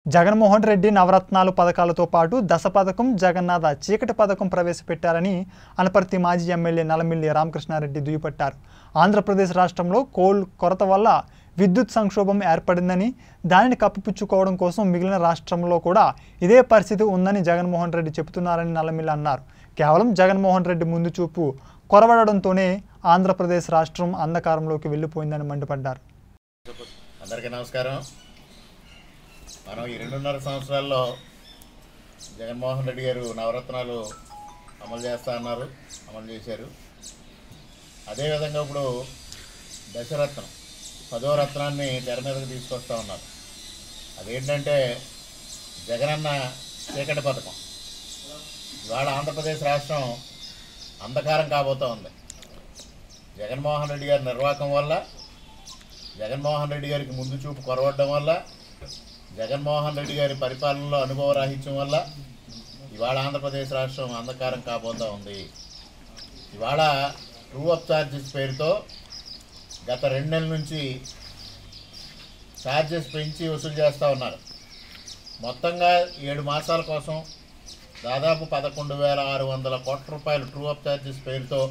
జగన్మోహన్ రెడ్డి నవరత్నాలు పథకాలతో పాటు దశ పథకం జగన్నాథ చీకటి పథకం ప్రవేశపెట్టారని అనపర్తి మాజీ ఎమ్మెల్యే నలమిల్లి రామకృష్ణారెడ్డి దుయ్యపట్టారు ఆంధ్రప్రదేశ్ రాష్ట్రంలో కోల్ కొరత వల్ల విద్యుత్ సంక్షోభం ఏర్పడిందని దానిని కప్పిపుచ్చుకోవడం కోసం మిగిలిన రాష్ట్రంలో కూడా ఇదే పరిస్థితి ఉందని జగన్మోహన్ రెడ్డి చెబుతున్నారని నల్లమిల్లి అన్నారు కేవలం జగన్మోహన్ రెడ్డి ముందు చూపు కొరవడడంతోనే ఆంధ్రప్రదేశ్ రాష్ట్రం అంధకారంలోకి వెళ్ళిపోయిందని మండిపడ్డారు అందరికీ నమస్కారం మనం ఈ రెండున్నర సంవత్సరాల్లో జగన్మోహన్ రెడ్డి గారు నవరత్నాలు అమలు చేస్తా అన్నారు అమలు చేశారు అదేవిధంగా ఇప్పుడు దశరత్నం పదో రత్నాన్ని తెర మీదకి తీసుకొస్తా ఉన్నారు అదేంటంటే జగనన్న చీకటి పథకం ఇవాళ ఆంధ్రప్రదేశ్ రాష్ట్రం అంధకారం కాబోతూ ఉంది జగన్మోహన్ రెడ్డి గారి నిర్వాహకం వల్ల జగన్మోహన్ రెడ్డి గారికి ముందు చూపు కొరవడం వల్ల జగన్మోహన్ రెడ్డి గారి పరిపాలనలో అనుభవ రాహిత్యం వల్ల ఇవాళ ఆంధ్రప్రదేశ్ రాష్ట్రం అంధకారం కాబోతూ ఉంది ఇవాళ ట్రూ అప్ ఛార్జెస్ పేరుతో గత రెండు నెలల నుంచి ఛార్జెస్ పెంచి వసూలు చేస్తూ ఉన్నారు మొత్తంగా ఏడు మాసాల కోసం దాదాపు పదకొండు వేల ఆరు వందల కోట్ల రూపాయలు ట్రూ అప్ ఛార్జెస్ పేరుతో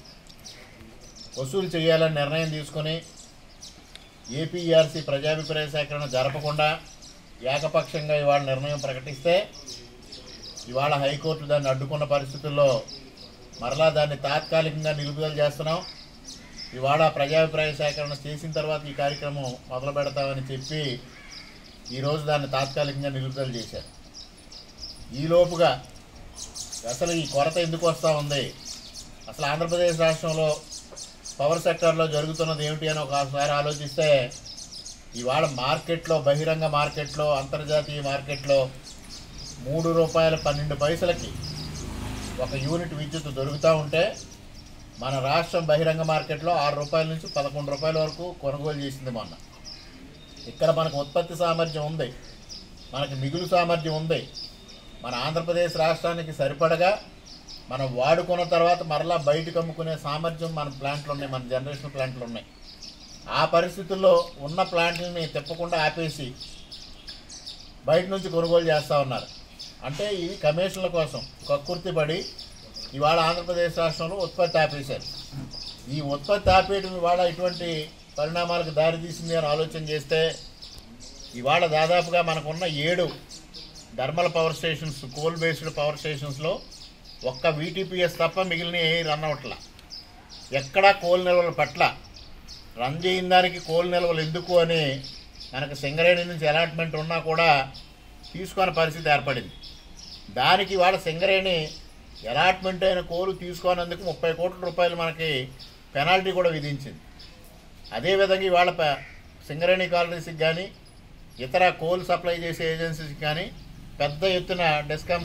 వసూలు చేయాలని నిర్ణయం తీసుకొని ఏపీఆర్సీ ప్రజాభిప్రాయ సేకరణ జరపకుండా ఏకపక్షంగా ఇవాళ నిర్ణయం ప్రకటిస్తే ఇవాళ హైకోర్టు దాన్ని అడ్డుకున్న పరిస్థితుల్లో మరలా దాన్ని తాత్కాలికంగా నిలుపుదల చేస్తున్నాం ఇవాళ ప్రజాభిప్రాయ సేకరణ చేసిన తర్వాత ఈ కార్యక్రమం మొదలు పెడతామని చెప్పి ఈరోజు దాన్ని తాత్కాలికంగా నిలుపుదల చేశారు ఈలోపుగా అసలు ఈ కొరత ఎందుకు వస్తూ ఉంది అసలు ఆంధ్రప్రదేశ్ రాష్ట్రంలో పవర్ సెక్టార్లో జరుగుతున్నది ఏమిటి అని ఒకసారి ఆలోచిస్తే ఇవాళ మార్కెట్లో బహిరంగ మార్కెట్లో అంతర్జాతీయ మార్కెట్లో మూడు రూపాయల పన్నెండు పైసలకి ఒక యూనిట్ విద్యుత్ దొరుకుతూ ఉంటే మన రాష్ట్రం బహిరంగ మార్కెట్లో ఆరు రూపాయల నుంచి పదకొండు రూపాయల వరకు కొనుగోలు చేసింది మొన్న ఇక్కడ మనకు ఉత్పత్తి సామర్థ్యం ఉంది మనకి మిగులు సామర్థ్యం ఉంది మన ఆంధ్రప్రదేశ్ రాష్ట్రానికి సరిపడగా మనం వాడుకున్న తర్వాత మరలా బయటకు అమ్ముకునే సామర్థ్యం మన ప్లాంట్లు ఉన్నాయి మన జనరేషన్ ప్లాంట్లు ఉన్నాయి ఆ పరిస్థితుల్లో ఉన్న ప్లాంట్లని తిప్పకుండా ఆపేసి బయట నుంచి కొనుగోలు చేస్తూ ఉన్నారు అంటే ఇది కమిషన్ల కోసం కక్కుర్తి పడి ఇవాళ ఆంధ్రప్రదేశ్ రాష్ట్రంలో ఉత్పత్తి ఆపేశారు ఈ ఉత్పత్తి ఆపేయడం ఇవాళ ఇటువంటి పరిణామాలకు దారితీసింది అని ఆలోచన చేస్తే ఇవాళ దాదాపుగా మనకున్న ఏడు thermal power stations coal based power స్టేషన్స్లో ఒక్క వీటీపీఎస్ తప్ప మిగిలిన రన్ అవట్ల ఎక్కడా కోల్ నిల్వల పట్ల రన్ చేయని దానికి కోల్ నిల్వలు ఎందుకు అని మనకు సింగరేణి నుంచి అలాట్మెంట్ ఉన్నా కూడా తీసుకునే పరిస్థితి ఏర్పడింది దానికి వాళ్ళ సింగరేణి అలాట్మెంట్ అయిన కోలు తీసుకున్నందుకు ముప్పై కోట్ల రూపాయలు మనకి పెనాల్టీ కూడా విధించింది అదేవిధంగా ఇవాళ ప- సింగరేణి కాలనీస్కి కానీ ఇతర కోల్ సప్లై చేసే ఏజెన్సీస్కి కానీ పెద్ద ఎత్తున డిస్కమ్